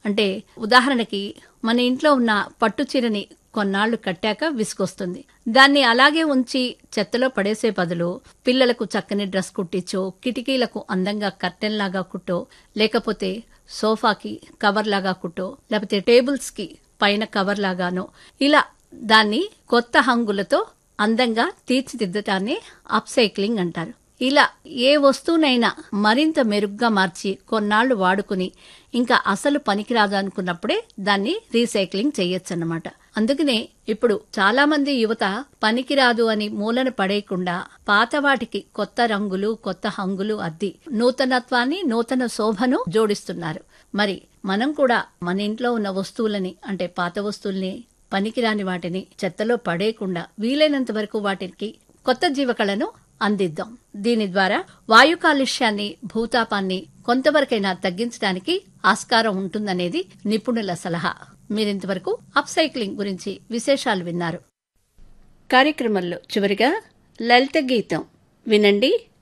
అంటే ఉదాహరణకి మన ఇంట్లో ఉన్న పట్టు చీరని కొన్నాళ్లు కట్టాక విసుకొస్తుంది దాన్ని అలాగే ఉంచి చెత్తలో పడేసే బదులు పిల్లలకు చక్కని డ్రెస్ కుట్టించో కిటికీలకు అందంగా కర్టెన్ లాగా కుట్టో లేకపోతే సోఫాకి కవర్ లాగా కుట్టో లేకపోతే టేబుల్స్ కి పైన కవర్ లాగానో ఇలా దాన్ని కొత్త హంగులతో అందంగా తీర్చిదిద్దటాన్ని అప్సైక్లింగ్ అంటారు ఇలా ఏ వస్తువునైనా మరింత మెరుగ్గా మార్చి కొన్నాళ్లు వాడుకుని ఇంకా అసలు పనికిరాదు అనుకున్నప్పుడే దాన్ని రీసైక్లింగ్ చేయొచ్చన్నమాట అందుకనే ఇప్పుడు చాలా మంది యువత పనికిరాదు అని మూలన పడేయకుండా పాత వాటికి కొత్త రంగులు కొత్త హంగులు అద్ది నూతనత్వాన్ని నూతన శోభను జోడిస్తున్నారు మరి మనం కూడా మన ఇంట్లో ఉన్న వస్తువులని అంటే పాత వస్తువుల్ని పనికిరాని వాటిని చెత్తలో పడేయకుండా వీలైనంత వరకు వాటికి కొత్త జీవకళను అందిద్దాం దీని ద్వారా వాయు కాలుష్యాన్ని భూతాపాన్ని కొంతవరకైనా తగ్గించడానికి ఆస్కారం ఉంటుందనేది నిపుణుల సలహా మీరింతవరకు అప్సైక్లింగ్ గురించి విశేషాలు విన్నారు కార్యక్రమంలో చివరిగా లలిత గీతం వినండి